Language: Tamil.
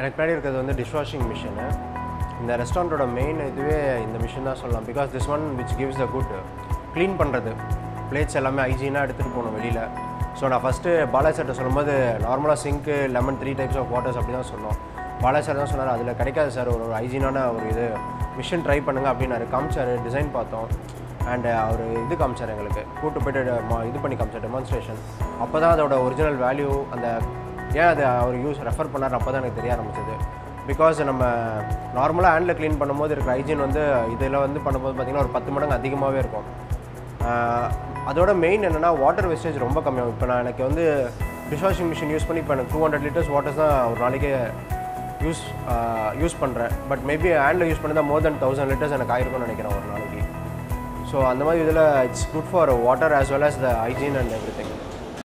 எனக்கு பின்னாடி இருக்கிறது வந்து டிஷ் வாஷிங் மிஷினு இந்த ரெஸ்டாரண்ட்டோட மெயின் இதுவே இந்த மிஷின் தான் சொல்லலாம் because this one which gives the good clean பண்ணுறது பிளேட்ஸ் எல்லாமே ஹைஜீனாக எடுத்துகிட்டு போகணும் வெளியில் ஸோ நான் ஃபஸ்ட்டு பாலாஜி சார்ட்ட சொல்லும்போது நார்மலாக sink lemon three types of waters அப்படி தான் சொன்னோம் பாலாஜி சார் தான் சொன்னார் அதில் கிடைக்காது சார் ஒரு ஒரு ஹைஜீனான ஒரு இது மிஷின் ட்ரை பண்ணுங்க அப்படின்னாரு காமிச்சார் டிசைன் பார்த்தோம் அண்ட் அவர் இது காமிச்சார் எங்களுக்கு கூட்டு போயிட்டு ம- இது பண்ணி காமிச்சார் டெமான்ஸ்ட்ரேஷன் அப்போ தான் அதோட ஒரிஜினல் வேல்யூ அந்த ஏன் அதை அவர் யூஸ் ரெஃபர் பண்ணார் அப்போ தான் எனக்கு தெரிய ஆரம்பிச்சது பிகாஸ் நம்ம நார்மலாக ஹேண்டில் க்ளீன் பண்ணும்போது இருக்கிற ஹைஜீன் வந்து இதில் வந்து பண்ணும்போது பார்த்திங்கன்னா ஒரு பத்து மடங்கு அதிகமாகவே இருக்கும் ஆஹ் அதோட மெயின் என்னென்னா வாட்டர் வேஸ்டேஜ் ரொம்ப கம்மியாகும் இப்போ நான் எனக்கு வந்து டிஷ் வாஷிங் மிஷின் யூஸ் பண்ணி இப்போ எனக்கு டூ ஹண்ட்ரட் லிட்டர்ஸ் வாட்டர்ஸ் தான் ஒரு நாளைக்கு யூஸ் யூஸ் பண்ணுறேன் பட் மேபி ஹேண்டில் யூஸ் பண்ணி தான் மோர் தென் தௌசண்ட் லிட்டர்ஸ் எனக்கு ஆயிருக்கும்னு நினைக்கிறேன் ஒரு நாளைக்கு ஸோ அந்த மாதிரி இதில் it's good for water as well as the hygiene and every thing